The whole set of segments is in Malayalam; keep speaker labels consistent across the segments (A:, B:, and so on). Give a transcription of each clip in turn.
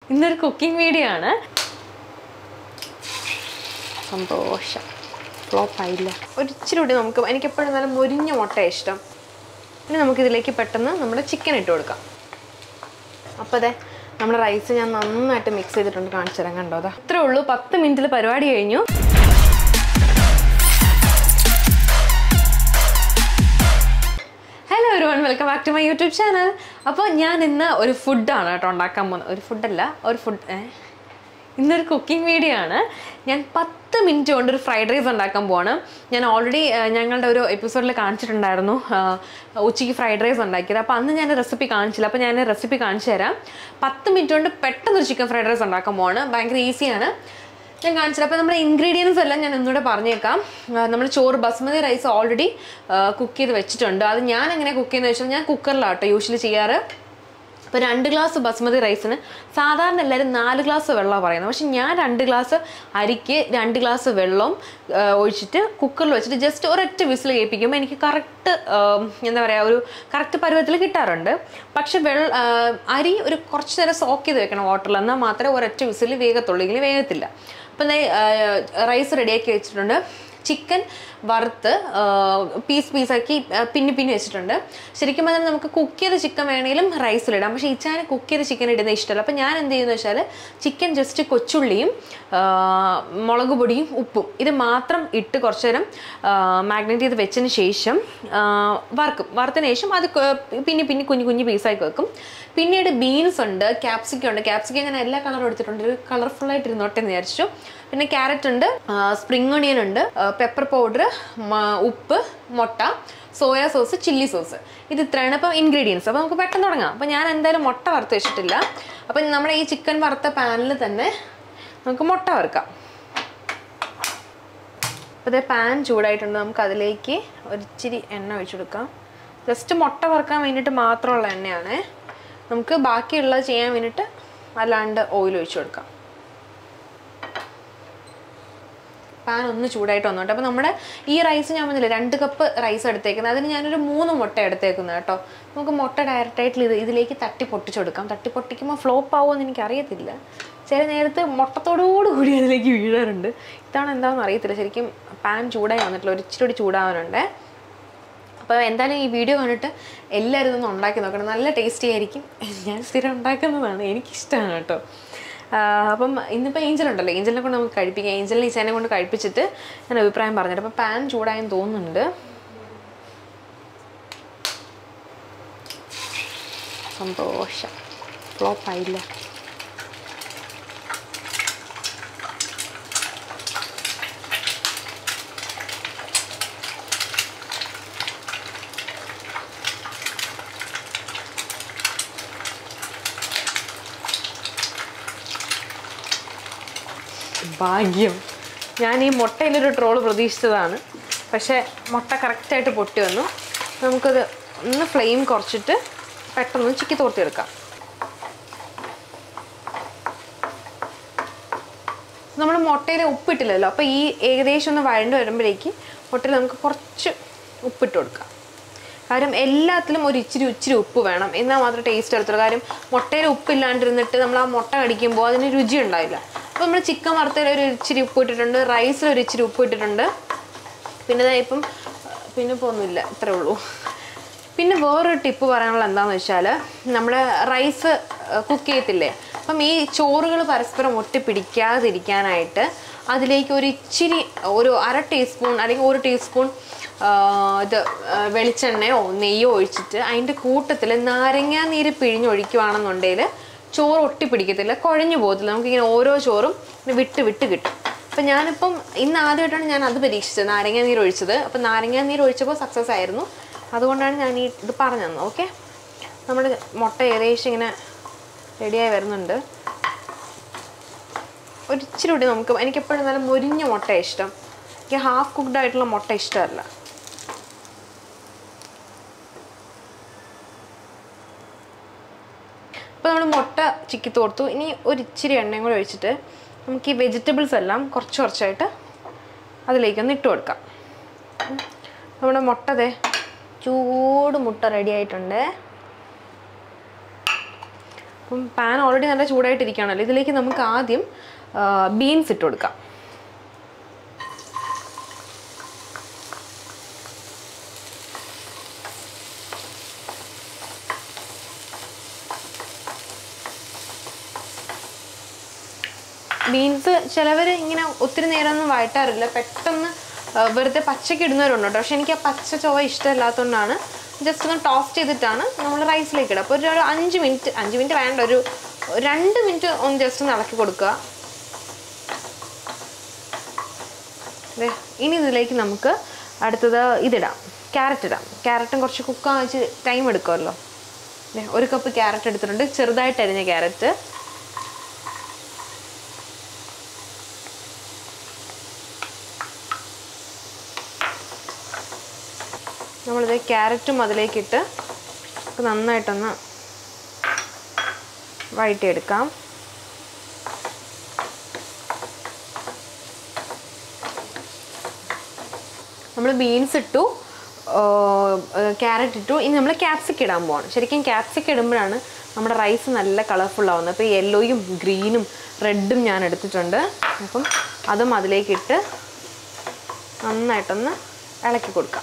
A: ഇന്നൊരു കുക്കിംഗ് വീഡിയോ ആണ് സന്തോഷം ഫ്ലോപ്പ് ആയില്ല ഒരിച്ചിരി കൂടി നമുക്ക് എനിക്കെപ്പോഴും നല്ല മൊരിഞ്ഞ മുട്ട ഇഷ്ടം ഇനി നമുക്കിതിലേക്ക് പെട്ടെന്ന് നമ്മുടെ ചിക്കൻ ഇട്ട് കൊടുക്കാം അപ്പോൾ അതെ നമ്മുടെ റൈസ് ഞാൻ നന്നായിട്ട് മിക്സ് ചെയ്തിട്ടുണ്ട് കാണിച്ചു തരാൻ കണ്ടോ അതാ ഇത്രേ ഉള്ളൂ പത്ത് മിനിറ്റിൽ പരിപാടി കഴിഞ്ഞു ഹലോ ഒരു one welcome back to my YouTube channel അപ്പോൾ ഞാൻ ഇന്ന് ഒരു ഫുഡാണ് കേട്ടോ ഉണ്ടാക്കാൻ പോകുന്നത് ഒരു ഫുഡല്ല ഒരു ഫുഡ് ഏ ഇന്നൊരു കുക്കിംഗ് വീഡിയോ ആണ് ഞാൻ പത്ത് മിനിറ്റ് കൊണ്ട് ഒരു ഫ്രൈഡ് റൈസ് ഉണ്ടാക്കാൻ പോവാണ് ഞാൻ ഓൾറെഡി ഞങ്ങളുടെ ഒരു എപ്പിസോഡിൽ കാണിച്ചിട്ടുണ്ടായിരുന്നു ആ, ഉച്ചയ്ക്ക് ഫ്രൈഡ് റൈസ് ഉണ്ടാക്കിയത് അപ്പോൾ അന്ന് ഞാൻ റെസിപ്പി കാണിച്ചില്ല അപ്പോൾ ഞാൻ റെസിപ്പി കാണിച്ചു തരാം പത്ത് മിനിറ്റ് കൊണ്ട് പെട്ടെന്ന് ഒരു ചിക്കൻ ഫ്രൈഡ് റൈസ് ഉണ്ടാക്കാൻ പോവാണ് ഭയങ്കര ഈസിയാണ് ഞാൻ കാണിച്ചത് അപ്പോൾ നമ്മുടെ ഇൻഗ്രീഡിയൻസ് എല്ലാം ഞാൻ ഒന്നുകൂടെ പറഞ്ഞേക്കാം നമ്മൾ ചോറ് ബസ്മതി റൈസ് ഓൾറെഡി കുക്ക് ചെയ്ത് വെച്ചിട്ടുണ്ട് അത് ഞാൻ എങ്ങനെ കുക്ക് ചെയ്യുന്നത് വെച്ചാൽ ഞാൻ കുക്കറിലാട്ടോ യൂഷ്വലി ചെയ്യാറ് ഇപ്പോൾ രണ്ട് ഗ്ലാസ് ബസ്മതി റൈസിന് സാധാരണ എല്ലാവരും നാല് ഗ്ലാസ് വെള്ളമാണ് പറയുന്നത് പക്ഷെ ഞാൻ രണ്ട് ഗ്ലാസ് അരിക്ക് രണ്ട് ഗ്ലാസ് വെള്ളം ആ, ഒഴിച്ചിട്ട് കുക്കറിൽ വെച്ചിട്ട് ജസ്റ്റ് ഒരൊറ്റ വിസിൽ കേൾപ്പിക്കുമ്പോൾ എനിക്ക് കറക്റ്റ് എന്താ പറയുക ഒരു കറക്റ്റ് പരുവത്തിൽ കിട്ടാറുണ്ട് പക്ഷെ വെള്ള ആ, അരി ഒരു കുറച്ച് നേരം സോക്ക് ചെയ്ത് വെക്കണം വാട്ടറിൽ എന്നാൽ മാത്രമേ ഒരൊറ്റ വിസിൽ വേഗത്തുള്ളൂ എങ്കിൽ വേഗത്തില്ല അപ്പം റൈസ് റെഡിയാക്കി വെച്ചിട്ടുണ്ട് ചിക്കൻ വറുത്ത് പീസ് പീസാക്കി പിന്നി പിന്നി വെച്ചിട്ടുണ്ട് ശരിക്കും പറഞ്ഞാൽ നമുക്ക് കുക്ക് ചെയ്ത ചിക്കൻ വേണമെങ്കിലും റൈസിലിടാം പക്ഷേ ഇച്ചാന് കുക്ക് ചെയ്ത ചിക്കൻ ഇടുന്ന ഇഷ്ടമല്ല അപ്പോൾ ഞാൻ എന്ത് ചെയ്യുന്നത് വെച്ചാൽ ചിക്കൻ ജസ്റ്റ് കൊച്ചുള്ളിയും ആ, മുളക് പൊടിയും ഉപ്പും ഇത് മാത്രം ഇട്ട് കുറച്ച് നേരം മാഗ്നേറ്റ് ചെയ്ത് വെച്ചതിന് ശേഷം ആ, വറുക്കും വറുത്തതിന് ശേഷം അത് കൊ- പിന്നെ പിന്നെ കുഞ്ഞു കുഞ്ഞു പീസാക്കി വെക്കും പിന്നീട് ബീൻസ് ഉണ്ട് ക്യാപ്സിക്കം ഉണ്ട് ക്യാപ്സിക്കം ഞാൻ എല്ലാ കളറും എടുത്തിട്ടുണ്ട് ഒരു കളർഫുൾ ആയിട്ട് ഇരുന്നോട്ടെ എന്ന് വിചാരിച്ചു പിന്നെ ക്യാരറ്റ് ഉണ്ട് സ്പ്രിംഗ് ഒണിയൻ ഉണ്ട് പെപ്പർ പൗഡർ ഉപ്പ് മുട്ട സോയ സോസ് ചില്ലി സോസ് ഇത് ഇത്രയാണ് ഇപ്പം ഇൻഗ്രീഡിയൻസ് അപ്പോൾ നമുക്ക് പെട്ടെന്ന് തുടങ്ങാം അപ്പോൾ ഞാൻ എന്തായാലും മുട്ട വറുത്ത് വെച്ചിട്ടില്ല അപ്പം നമ്മുടെ ഈ ചിക്കൻ വറുത്ത പാനിൽ തന്നെ നമുക്ക് മുട്ട വറുക്കാം അപ്പോൾ ഇതേ പാൻ ചൂടായിട്ടുണ്ട് നമുക്ക് അതിലേക്ക് ഒരിച്ചിരി എണ്ണ ഒഴിച്ചു കൊടുക്കാം ജസ്റ്റ് മുട്ട വറുക്കാൻ വേണ്ടിയിട്ട് മാത്രമുള്ള എണ്ണയാണ് നമുക്ക് ബാക്കിയുള്ളത് ചെയ്യാൻ വേണ്ടിയിട്ട് അല്ലാണ്ട് ഓയിൽ ഒഴിച്ചു കൊടുക്കാം പാൻ ഒന്ന് ചൂടായിട്ട് വന്നോട്ടെ അപ്പോൾ നമ്മുടെ ഈ റൈസ് ഞാൻ പറഞ്ഞില്ല രണ്ട് കപ്പ് റൈസ് എടുത്തേക്കുന്നത് അതിന് ഞാനൊരു മൂന്ന് മുട്ട എടുത്തേക്കുന്നത് കേട്ടോ നമുക്ക് മുട്ട ഡയറക്റ്റായിട്ട് ഇത് ഇതിലേക്ക് തട്ടി പൊട്ടിച്ചു കൊടുക്കാം തട്ടി പൊട്ടിക്കുമ്പോൾ ഫ്ലോപ്പ് ആവുമെന്ന് എനിക്ക് അറിയത്തില്ല ചില നേരത്ത് മുട്ടത്തോടുകൂടി കൂടി അതിലേക്ക് വീഴാറുണ്ട് ഇതാണ് എന്താണെന്ന് അറിയത്തില്ല ശരിക്കും പാൻ ചൂടായി വന്നിട്ടില്ല ഒരു ഇച്ചിരി കൂടി ചൂടാവാനുണ്ടേ അപ്പോൾ എന്തായാലും ഈ വീഡിയോ കണ്ടിട്ട് എല്ലാവരും ഇതൊന്ന് ഉണ്ടാക്കി നോക്കണം നല്ല ടേസ്റ്റി ആയിരിക്കും ഞാൻ സ്ഥിരം ഉണ്ടാക്കുന്നതാണ് എനിക്കിഷ്ടമാണ് കേട്ടോ ആ, അപ്പം ഇന്നിപ്പോൾ ഏഞ്ചൽ ഉണ്ടല്ലോ ഏഞ്ചലിനെ കൊണ്ട് നമുക്ക് കഴിപ്പിക്കാം ഏഞ്ചലിനെ ഈച്ചേനെ കൊണ്ട് കഴിപ്പിച്ചിട്ട് ഞാൻ അഭിപ്രായം പറഞ്ഞിട്ട് അപ്പോൾ പാൻ ചൂടായെന്ന് തോന്നുന്നുണ്ട് സന്തോഷം ഫ്ലോപ്പ് ആയില്ല ഭാഗ്യം ഞാൻ ഈ മുട്ടയിലൊരു ട്രോള് പ്രതീക്ഷിച്ചതാണ് പക്ഷേ മുട്ട കറക്റ്റായിട്ട് പൊട്ടി വന്നു നമുക്കത് ഒന്ന് ഫ്ലെയിം കുറച്ചിട്ട് പെട്ടെന്ന് ചിക്കി തോർത്തിയെടുക്കാം നമ്മൾ മുട്ടയിൽ ഉപ്പിട്ടില്ലല്ലോ അപ്പോൾ ഈ ഏകദേശം ഒന്ന് വഴണ്ട് വരുമ്പോഴേക്ക് മുട്ടയിൽ നമുക്ക് കുറച്ച് ഉപ്പിട്ട് കൊടുക്കാം കാര്യം എല്ലാത്തിലും ഒരു ഇച്ചിരി ഇച്ചിരി ഉപ്പ് വേണം എന്നാൽ മാത്രമേ ടേസ്റ്റ് എടുത്തുള്ളൂ കാര്യം മുട്ടയിൽ ഉപ്പില്ലാണ്ടിരുന്നിട്ട് നമ്മൾ ആ മുട്ട കടിക്കുമ്പോൾ അതിന് രുചി ഉണ്ടാവില്ല അപ്പോൾ നമ്മൾ ചിക്കൻ വറുത്തതിൽ ഒരു ഇച്ചിരി ഉപ്പ് ഇട്ടിട്ടുണ്ട് റൈസിൽ ഒരു ഇച്ചിരി ഉപ്പ് ഇട്ടിട്ടുണ്ട് പിന്നെ ദേ ഇപ്പം പിന്നെ ഇപ്പോൾ ഒന്നുമില്ല ഇത്രേ ഉള്ളൂ പിന്നെ വേറൊരു ടിപ്പ് പറയാനുള്ള എന്താണെന്ന് വെച്ചാൽ നമ്മൾ റൈസ് കുക്ക് ചെയ്യത്തില്ലേ അപ്പം ഈ ചോറുകൾ പരസ്പരം ഒട്ടിപ്പിടിക്കാതിരിക്കാനായിട്ട് അതിലേക്ക് ഒരു ഇച്ചിരി ഒരു അര ടീസ്പൂൺ അല്ലെങ്കിൽ ഒരു ടീസ്പൂൺ ഇത് ആ, വെളിച്ചെണ്ണയോ നെയ്യോ ഒഴിച്ചിട്ട് അതിൻ്റെ കൂട്ടത്തിൽ നാരങ്ങാ നീര് പിഴിഞ്ഞൊഴിക്കുവാണെന്നുണ്ടെങ്കിൽ ചോറ് ഒട്ടിപ്പിടിക്കത്തില്ല കുഴഞ്ഞു പോകത്തില്ല നമുക്കിങ്ങനെ ഓരോ ചോറും ഇങ്ങനെ വിട്ട് വിട്ട് കിട്ടും അപ്പം ഞാനിപ്പം ഇന്ന് ആദ്യമായിട്ടാണ് ഞാൻ അത് പരീക്ഷിച്ചത് നാരങ്ങാ നീര് ഒഴിച്ചത് അപ്പം നാരങ്ങാ നീര് ഒഴിച്ചപ്പോൾ സക്സസ് ആയിരുന്നു അതുകൊണ്ടാണ് ഞാൻ ഈ ഇത് പറഞ്ഞു തന്നത് ഓക്കെ നമ്മുടെ മുട്ട ഏകദേശം ഇങ്ങനെ റെഡിയായി വരുന്നുണ്ട് ഒരു ഇച്ചിരി കൂടി നമുക്ക് എനിക്കെപ്പോഴും നല്ല മൊരിഞ്ഞ മുട്ട ഇഷ്ടം എനിക്ക് ഹാഫ് കുക്ക്ഡ് ആയിട്ടുള്ള മുട്ട ഇഷ്ടമല്ല അപ്പോൾ നമ്മൾ മുട്ട ചിക്കി തോർത്തു ഇനി ഒരു ഇച്ചിരി എണ്ണയും കൂടെ ഒഴിച്ചിട്ട് നമുക്ക് ഈ വെജിറ്റബിൾസ് എല്ലാം കുറച്ച് കുറച്ചായിട്ട് അതിലേക്കൊന്ന് ഇട്ട് കൊടുക്കാം ഉം. നമ്മുടെ മുട്ട ദേ ചൂട് മുട്ട റെഡി ആയിട്ടുണ്ട് അപ്പം പാൻ ഓൾറെഡി നല്ല ചൂടായിട്ടിരിക്കുകയാണല്ലോ ഇതിലേക്ക് നമുക്ക് ആദ്യം ബീൻസ് ഇട്ട് കൊടുക്കാം ബീൻസ് ചിലവർ ഇങ്ങനെ ഒത്തിരി നേരമൊന്നും വഴറ്റാറില്ല പെട്ടെന്ന് ആ, വെറുതെ പച്ചയ്ക്ക് ഇടുന്നവരുണ്ട് കേട്ടോ പക്ഷെ എനിക്ക് ആ പച്ച ചൊവ്വ ഇഷ്ടമില്ലാത്തതുകൊണ്ടാണ് ജസ്റ്റ് ഒന്ന് ടോസ്റ്റ് ചെയ്തിട്ടാണ് നമ്മൾ റൈസിലേക്ക് ഇടുക അപ്പോൾ ഒരു ഒരു അഞ്ച് മിനിറ്റ് അഞ്ച് മിനിറ്റ് വേണ്ട ഒരു രണ്ട് മിനിറ്റ് ഒന്ന് ജസ്റ്റ് ഒന്ന് ഇളക്കി കൊടുക്കുക ദേ, ഇനി ഇതിലേക്ക് നമുക്ക് അടുത്തത് ഇതിടാം ക്യാരറ്റ് ഇടാം ക്യാരറ്റും കുറച്ച് കുക്കാൻ വെച്ച് ടൈം എടുക്കുമല്ലോ ദേ, ഒരു കപ്പ് ക്യാരറ്റ് എടുത്തിട്ടുണ്ട് ചെറുതായിട്ട് അരിഞ്ഞ ക്യാരറ്റ് നമ്മളിത് ക്യാരറ്റും അതിലേക്കിട്ട് നമുക്ക് നന്നായിട്ടൊന്ന് വഴറ്റിയെടുക്കാം നമ്മൾ ബീൻസ് ഇട്ടു ക്യാരറ്റ് ഇട്ടു ഇനി നമ്മൾ ക്യാപ്സിക്കം ഇടാൻ പോവാണ് ശരിക്കും ക്യാപ്സിക്കം ഇടുമ്പോഴാണ് നമ്മുടെ റൈസ് നല്ല കളർഫുൾ ആവുന്നത് അപ്പോൾ യെല്ലോയും ഗ്രീനും റെഡും ഞാൻ എടുത്തിട്ടുണ്ട് അപ്പം അതും അതിലേക്കിട്ട് നന്നായിട്ടൊന്ന് ഇളക്കി കൊടുക്കാം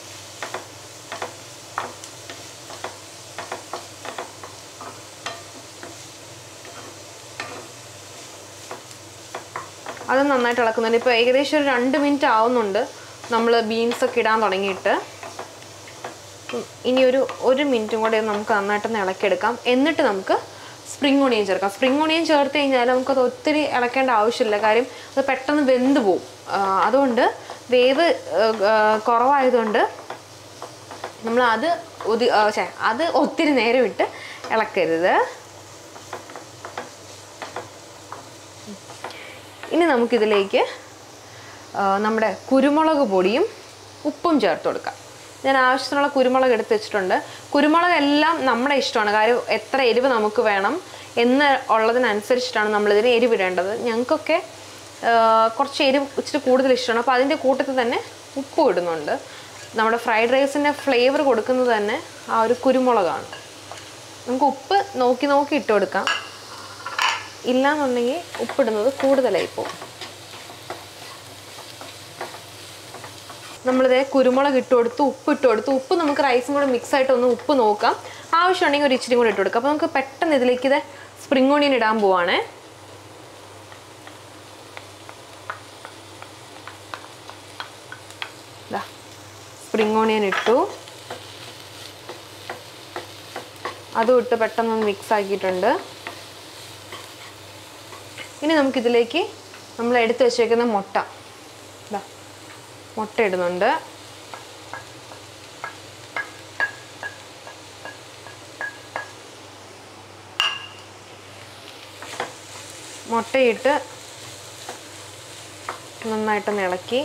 A: അത് നന്നായിട്ട് ഇളക്കുന്നുണ്ട് ഇപ്പോൾ ഏകദേശം ഒരു രണ്ട് മിനിറ്റ് ആവുന്നുണ്ട് നമ്മൾ ബീൻസ് ഒക്കെ ഇടാൻ തുടങ്ങിയിട്ട് ഉം, ഇനി ഒരു ഒരു മിനിറ്റും കൂടെ നമുക്ക് നന്നായിട്ടൊന്ന് ഇളക്കിയെടുക്കാം എന്നിട്ട് നമുക്ക് സ്പ്രിംഗ് ഓണിയൻ ചേർക്കാം സ്പ്രിംഗ് ഓണിയൻ ചേർത്ത് കഴിഞ്ഞാൽ നമുക്കത് ഒത്തിരി ഇളക്കേണ്ട ആവശ്യമില്ല കാര്യം അത് പെട്ടെന്ന് വെന്ത് പോവും ആ, അതുകൊണ്ട് വേവ് ആ, ആ, കുറവായതുകൊണ്ട് നമ്മൾ അത് ഒതി ആ, ഛെ, അത് ഒത്തിരി നേരം ഇട്ട് ഇളക്കരുത് ഇനി നമുക്കിതിലേക്ക് ആ, നമ്മുടെ കുരുമുളക് പൊടിയും ഉപ്പും ചേർത്ത് കൊടുക്കാം ഞാൻ ആവശ്യത്തിനുള്ള കുരുമുളക് എടുത്ത് വെച്ചിട്ടുണ്ട് കുരുമുളക് എല്ലാം നമ്മുടെ ഇഷ്ടമാണ് കാര്യം എത്ര എരിവ് നമുക്ക് വേണം എന്ന് ഉള്ളതിനനുസരിച്ചിട്ടാണ് നമ്മളിതിന് എരിവിടേണ്ടത് ഞങ്ങൾക്കൊക്കെ ആ, കുറച്ച് എരിവ് ഇച്ചിരി കൂടുതൽ ഇഷ്ടമാണ് അപ്പോൾ അതിൻ്റെ കൂട്ടത്തിൽ തന്നെ ഉപ്പും ഇടുന്നുണ്ട് നമ്മുടെ ഫ്രൈഡ് റൈസിൻ്റെ ഫ്ലേവർ കൊടുക്കുന്നത് തന്നെ ആ ഒരു കുരുമുളകാണ് നമുക്ക് ഉപ്പ് നോക്കി നോക്കി ഇട്ട് കൊടുക്കാം ഇല്ലാന്നുണ്ടെങ്കിൽ ഉപ്പിടുന്നത് കൂടുതലായി പോകും നമ്മളിത് കുരുമുളക് ഇട്ട് കൊടുത്തു ഉപ്പ് ഇട്ട് കൊടുത്തു ഉപ്പ് നമുക്ക് റൈസും കൂടെ മിക്സ് ആയിട്ട് ഒന്ന് ഉപ്പ് നോക്കാം ആവശ്യമുണ്ടെങ്കിൽ ഒരു ഇച്ചിരി കൂടെ ഇട്ട് കൊടുക്കാം അപ്പോൾ നമുക്ക് പെട്ടെന്ന് ഇതിലേക്ക് ഇത് സ്പ്രിംഗ് ഓണിയൻ ഇടാൻ പോവാണേ സ്പ്രിംഗ് ഓണിയൻ ഇട്ടു അതും ഇട്ട് പെട്ടെന്ന് മിക്സ് ആക്കിയിട്ടുണ്ട് ഇനി നമുക്കിതിലേക്ക് നമ്മൾ എടുത്തു വെച്ചേക്കുന്ന മുട്ട ദാ മുട്ട ഇടുന്നുണ്ട് മുട്ടയിട്ട് നന്നായിട്ടൊന്ന് ഇളക്കി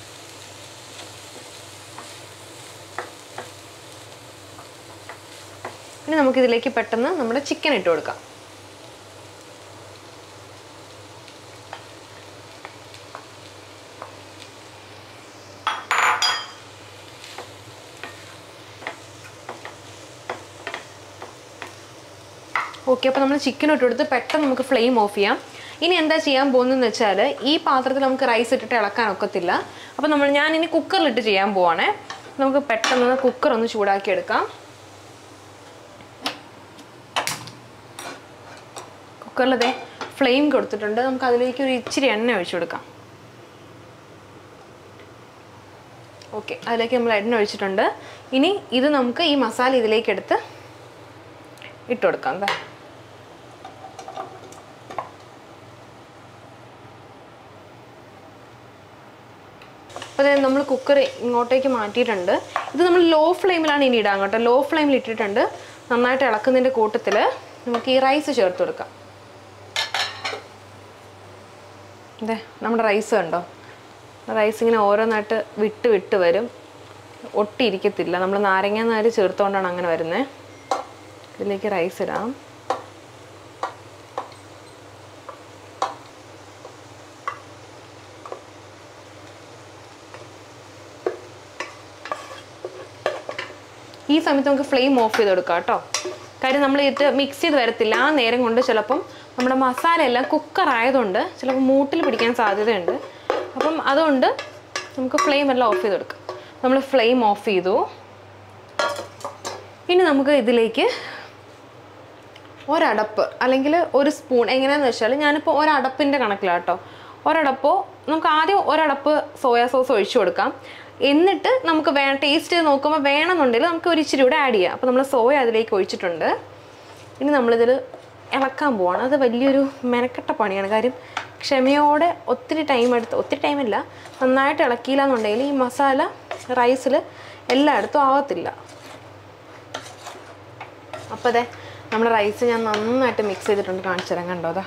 A: ഇനി നമുക്കിതിലേക്ക് പെട്ടെന്ന് നമ്മുടെ ചിക്കൻ ഇട്ട് കൊടുക്കാം ഓക്കെ അപ്പോൾ നമ്മൾ ചിക്കൻ ഇട്ട് കൊടുത്ത് പെട്ടെന്ന് നമുക്ക് ഫ്ലെയിം ഓഫ് ചെയ്യാം ഇനി എന്താ ചെയ്യാൻ പോകുന്നതെന്ന് വെച്ചാൽ ഈ പാത്രത്തിൽ നമുക്ക് റൈസ് ഇട്ടിട്ട് ഇളക്കാൻ ഒക്കത്തില്ല അപ്പോൾ നമ്മൾ ഞാൻ ഇനി കുക്കറിലിട്ട് ചെയ്യാൻ പോവാണേ നമുക്ക് പെട്ടെന്ന് കുക്കർ ഒന്ന് ചൂടാക്കി എടുക്കാം കുക്കറിൽ ഇതേ ഫ്ലെയിം കൊടുത്തിട്ടുണ്ട് നമുക്ക് അതിലേക്ക് ഒരു ഇച്ചിരി എണ്ണ ഒഴിച്ചു കൊടുക്കാം ഓക്കെ അതിലേക്ക് നമ്മൾ എണ്ണ ഒഴിച്ചിട്ടുണ്ട് ഇനി ഇത് നമുക്ക് ഈ മസാല ഇതിലേക്ക് എടുത്ത് ഇട്ട് കൊടുക്കാം ദാ. അപ്പോൾ അതായത് നമ്മൾ കുക്കർ ഇങ്ങോട്ടേക്ക് മാറ്റിയിട്ടുണ്ട് ഇത് നമ്മൾ ലോ ഫ്ലെയിമിലാണ് ഇനി ഇടാൻ കേട്ടോ ലോ ഫ്ലെയിമിൽ ഇട്ടിട്ടുണ്ട് നന്നായിട്ട് ഇളക്കുന്നതിൻ്റെ കൂട്ടത്തിൽ നമുക്ക് ഈ റൈസ് ചേർത്ത് കൊടുക്കാം അതെ നമ്മുടെ റൈസ് കണ്ടോ റൈസ് ഇങ്ങനെ ഓരോന്നായിട്ട് വിട്ട് വിട്ട് വരും ഒട്ടിയിരിക്കത്തില്ല നമ്മൾ നാരങ്ങ നാര് ചേർത്തുകൊണ്ടാണ് അങ്ങനെ വരുന്നത് ഇതിലേക്ക് റൈസ് ഇടാം ഈ സമയത്ത് നമുക്ക് ഫ്ലെയിം ഓഫ് ചെയ്ത് കൊടുക്കാം കേട്ടോ കാര്യം നമ്മൾ ഇത് മിക്സ് ചെയ്ത് വരത്തില്ല ആ നേരം കൊണ്ട് ചിലപ്പം നമ്മുടെ മസാല എല്ലാം കുക്കർ ആയതുകൊണ്ട് ചിലപ്പോൾ മൂട്ടിൽ പിടിക്കാൻ സാധ്യതയുണ്ട് അപ്പം അതുകൊണ്ട് നമുക്ക് ഫ്ലെയിം എല്ലാം ഓഫ് ചെയ്ത് കൊടുക്കാം നമ്മൾ ഫ്ലെയിം ഓഫ് ചെയ്തു ഇനി നമുക്ക് ഇതിലേക്ക് ഒരടപ്പ് അല്ലെങ്കിൽ ഒരു സ്പൂൺ എങ്ങനെയാണെന്ന് വെച്ചാൽ ഞാനിപ്പോൾ ഒരടപ്പിൻ്റെ കണക്കിലാണ് കേട്ടോ ഒരടപ്പോ നമുക്ക് ആദ്യം ഒരടപ്പ് സോയാ സോസ് ഒഴിച്ചു കൊടുക്കാം എന്നിട്ട് നമുക്ക് വേ ടേസ്റ്റ് ചെയ്ത് നോക്കുമ്പോൾ വേണമെന്നുണ്ടെങ്കിൽ നമുക്ക് ഒരു ഇച്ചിരി കൂടെ ആഡ് ചെയ്യാം അപ്പോൾ നമ്മൾ സോയ അതിലേക്ക് ഒഴിച്ചിട്ടുണ്ട് ഇനി നമ്മളിതിൽ ഇളക്കാൻ പോവാണ് അത് വലിയൊരു മെനക്കെട്ട പണിയാണ് കാര്യം ക്ഷമയോടെ ഒത്തിരി ടൈം എടുത്ത് ഒത്തിരി ടൈമില്ല നന്നായിട്ട് ഇളക്കിയില്ല എന്നുണ്ടെങ്കിൽ ഈ മസാല റൈസിൽ എല്ലായിടത്തും ആവത്തില്ല അപ്പോൾ അതെ നമ്മുടെ റൈസ് ഞാൻ നന്നായിട്ട് മിക്സ് ചെയ്തിട്ടുണ്ട് കാണിച്ചു തരാം കണ്ടോ അതാ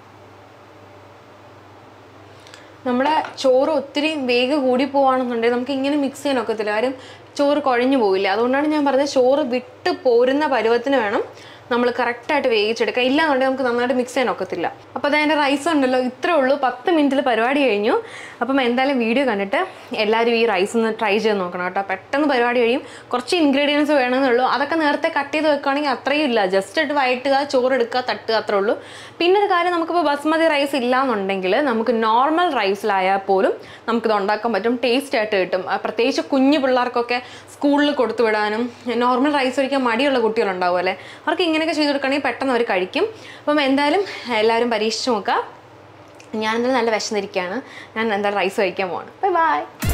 A: നമ്മുടെ ചോറ് ഒത്തിരി വേഗം കൂടി പോവാണെന്നുണ്ടെങ്കിൽ നമുക്ക് ഇങ്ങനെ മിക്സ് ചെയ്യാൻ ഒക്കത്തില്ല കാര്യം ചോറ് കുഴഞ്ഞു പോവില്ല അതുകൊണ്ടാണ് ഞാൻ പറഞ്ഞത് ചോറ് വിട്ട് പോരുന്ന പരുവത്തിന് വേണം നമ്മൾ കറക്റ്റായിട്ട് വേവിച്ചെടുക്കുക ഇല്ലാന്നുണ്ടെങ്കിൽ നമുക്ക് നന്നായിട്ട് മിക്സ് ചെയ്യാൻ ഒക്കത്തില്ല അപ്പോൾ അത് അതിൻ്റെ റൈസ് ഉണ്ടല്ലോ ഇത്രേ ഉള്ളൂ പത്ത് മിനിറ്റിൽ പരിപാടി കഴിഞ്ഞു അപ്പം എന്തായാലും വീഡിയോ കണ്ടിട്ട് എല്ലാവരും ഈ റൈസ് ഒന്ന് ട്രൈ ചെയ്ത് നോക്കണം കേട്ടോ പെട്ടെന്ന് പരിപാടി കഴിയും കുറച്ച് ഇൻഗ്രീഡിയൻസ് വേണമെന്നുള്ളൂ അതൊക്കെ നേരത്തെ കട്ട് ചെയ്ത് വെക്കുകയാണെങ്കിൽ അത്രയും ഇല്ല ജസ്റ്റ് ഇട്ട് വയറ്റുക ചോറ് എടുക്കുക തട്ടുക അത്രേ ഉള്ളൂ പിന്നെ ഒരു കാര്യം നമുക്കിപ്പോൾ ബസ്മതി റൈസ് ഇല്ലാന്നുണ്ടെങ്കിൽ നമുക്ക് നോർമൽ റൈസിലായാൽ പോലും നമുക്കിത് ഉണ്ടാക്കാൻ പറ്റും ടേസ്റ്റ് ആയിട്ട് കിട്ടും ആ, പ്രത്യേകിച്ച് കുഞ്ഞു പിള്ളേർക്കൊക്കെ സ്കൂളിൽ കൊടുത്തു വിടാനും നോർമൽ റൈസ് കഴിക്കാൻ മടിയുള്ള കുട്ടികളുണ്ടാവും അല്ലേ അവർക്ക് ഇങ്ങനെയൊക്കെ ചെയ്ത് കൊടുക്കുകയാണെങ്കിൽ പെട്ടെന്ന് അവർ കഴിക്കും അപ്പം എന്തായാലും എല്ലാവരും പരീക്ഷിച്ച് നോക്കുക ഞാനെന്തായാലും നല്ല വിശന്നിരിക്കുകയാണ് ഞാൻ എന്തായാലും റൈസ് കഴിക്കാൻ പോവാണ് ബൈ ബൈ